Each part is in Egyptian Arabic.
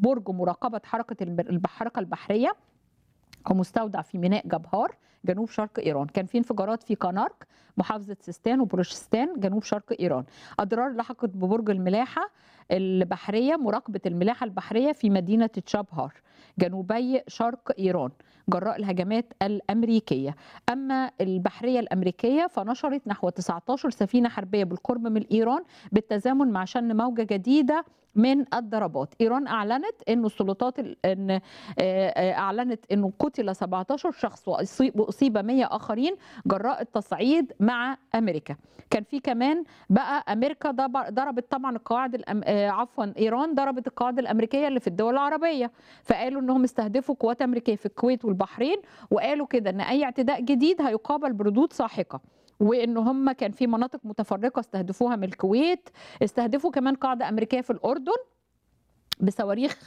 برج مراقبه حركه الحركه البحريه أو مستودع في ميناء جبهار جنوب شرق إيران كان في انفجارات في كانارك محافظة سيستان وبلوشستان جنوب شرق إيران أضرار لحقت ببرج الملاحة البحرية مراقبة الملاحة البحرية في مدينة تشابهار جنوبي شرق إيران جراء الهجمات الأمريكية أما البحرية الأمريكية فنشرت نحو 19 سفينة حربية بالقرب من إيران بالتزامن مع شن موجة جديدة من الضربات ايران اعلنت انه السلطات ان اعلنت انه قتل 17 شخص واصيب 100 اخرين جراء التصعيد مع امريكا كان في كمان بقى امريكا ضربت طبعا القواعد الأم... عفوا ايران ضربت القواعد الامريكيه اللي في الدول العربيه فقالوا انهم استهدفوا قوات امريكيه في الكويت والبحرين وقالوا كده ان اي اعتداء جديد هيقابل بردود ساحقه وان هم كان في مناطق متفرقه استهدفوها من الكويت استهدفوا كمان قاعده امريكيه في الاردن بصواريخ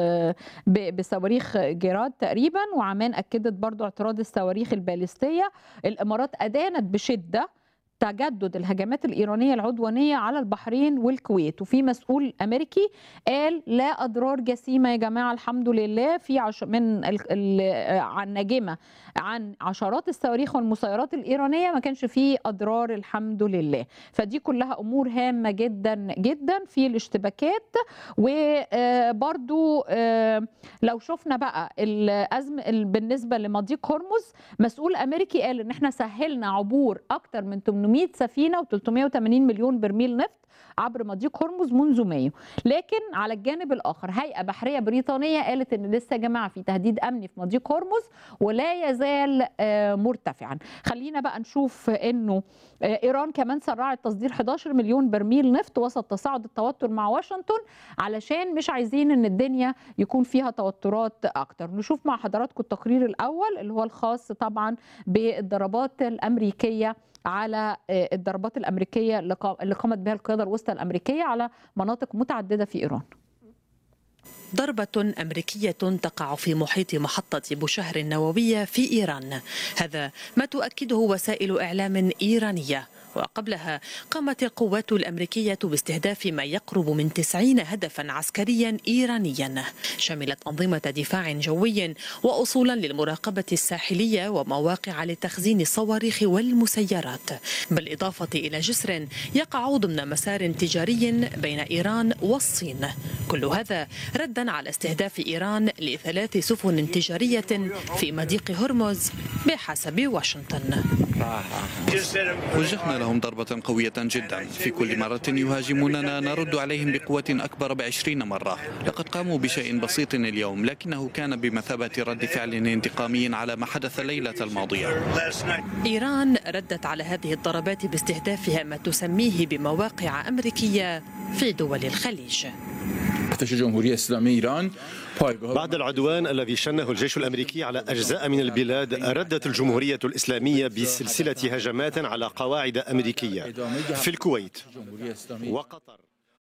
بصواريخ جيراد تقريبا وعمان اكدت برضو اعتراض الصواريخ الباليستيه الامارات ادانت بشده تجدد الهجمات الإيرانية العدوانية على البحرين والكويت وفي مسؤول أمريكي قال لا أضرار جسيمة يا جماعة الحمد لله في عش من عن ناجمة عن عشرات الصواريخ والمسيرات الإيرانية ما كانش فيه أضرار الحمد لله فدي كلها أمور هامة جدا جدا في الاشتباكات وبرضو لو شفنا بقى الأزم بالنسبة لمضيق هرمز مسؤول أمريكي قال إن احنا سهلنا عبور أكتر من 800 سفينه و380 مليون برميل نفط عبر مضيق هرمز منذ مايو لكن على الجانب الاخر هيئه بحريه بريطانيه قالت ان لسه يا جماعه في تهديد امني في مضيق هرمز ولا يزال مرتفعا خلينا بقى نشوف انه ايران كمان سرعت تصدير 11 مليون برميل نفط وسط تصاعد التوتر مع واشنطن علشان مش عايزين ان الدنيا يكون فيها توترات اكتر نشوف مع حضراتكم التقرير الاول اللي هو الخاص طبعا بالضربات الامريكيه على الضربات الامريكيه اللي قامت بها القياده الوسطى الامريكيه على مناطق متعدده في ايران. ضربة أمريكية تقع في محيط محطة بوشهر النووية في إيران هذا ما تؤكده وسائل إعلام إيرانية وقبلها قامت القوات الأمريكية باستهداف ما يقرب من 90 هدفا عسكريا إيرانيا شملت أنظمة دفاع جوي وأصولا للمراقبة الساحلية ومواقع لتخزين الصواريخ والمسيرات بالإضافة إلى جسر يقع ضمن مسار تجاري بين إيران والصين كل هذا ردا على استهداف إيران لثلاث سفن تجارية في مضيق هرمز بحسب واشنطن وجهنا لهم ضربة قوية جدا في كل مرة يهاجموننا نرد عليهم بقوة أكبر بعشرين مرة لقد قاموا بشيء بسيط اليوم لكنه كان بمثابة رد فعل انتقامي على ما حدث الليلة الماضية إيران ردت على هذه الضربات باستهدافها ما تسميه بمواقع أمريكية في دول الخليج جمهورية الإسلامية إيران بعد العدوان الذي شنه الجيش الامريكي على اجزاء من البلاد ردت الجمهوريه الاسلاميه بسلسله هجمات على قواعد امريكيه في الكويت وقطر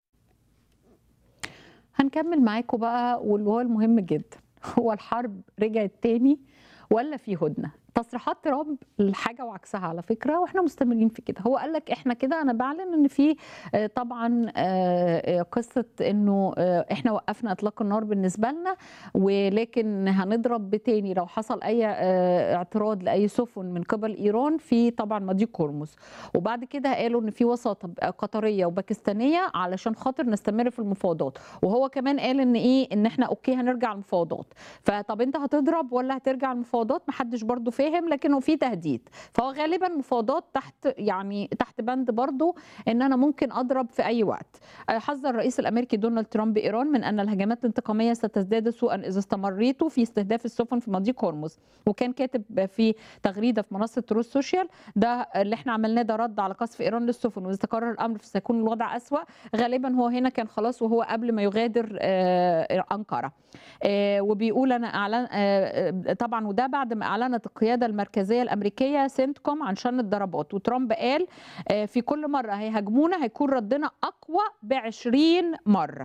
هنكمل معاكم بقى واللي هو المهم جدا هو الحرب رجعت تاني ولا في هدنه تصريحات ترامب الحاجه وعكسها على فكره واحنا مستمرين في كده هو قال لك احنا كده انا بعلن ان في طبعا قصه انه احنا وقفنا اطلاق النار بالنسبه لنا ولكن هنضرب تاني لو حصل اي اعتراض لاي سفن من قبل ايران في طبعا مضيق هرمز وبعد كده قالوا ان في وساطه قطريه وباكستانيه علشان خاطر نستمر في المفاوضات وهو كمان قال ان ايه ان احنا اوكي هنرجع المفاوضات فطب انت هتضرب ولا هترجع المفاوضات محدش برضو فاهم لكنه في تهديد فهو غالبا مفاوضات تحت يعني تحت بند برضو ان انا ممكن اضرب في اي وقت حذر الرئيس الامريكي دونالد ترامب ايران من ان الهجمات الانتقاميه ستزداد سوءا اذا استمريتوا في استهداف السفن في مضيق هرمز وكان كاتب في تغريده في منصه تروس سوشيال ده اللي احنا عملناه ده رد على قصف ايران للسفن واذا تكرر الامر فسيكون الوضع اسوا غالبا هو هنا كان خلاص وهو قبل ما يغادر انقره وبيقول انا اعلن طبعا وده بعد ما اعلنت القياده المركزيه الامريكيه سنتكوم عن شن الضربات وترامب قال في كل مره هيهاجمونا هيكون ردنا اقوى ب 20 مره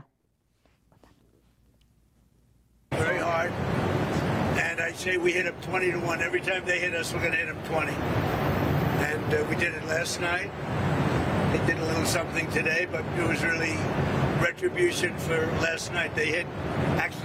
Very hard. And I say we hit them 20 to 1. Every time they hit us, we're going to hit them 20. And uh, we did it last night. They did a little something today, but it was really retribution for last night. They hit actually.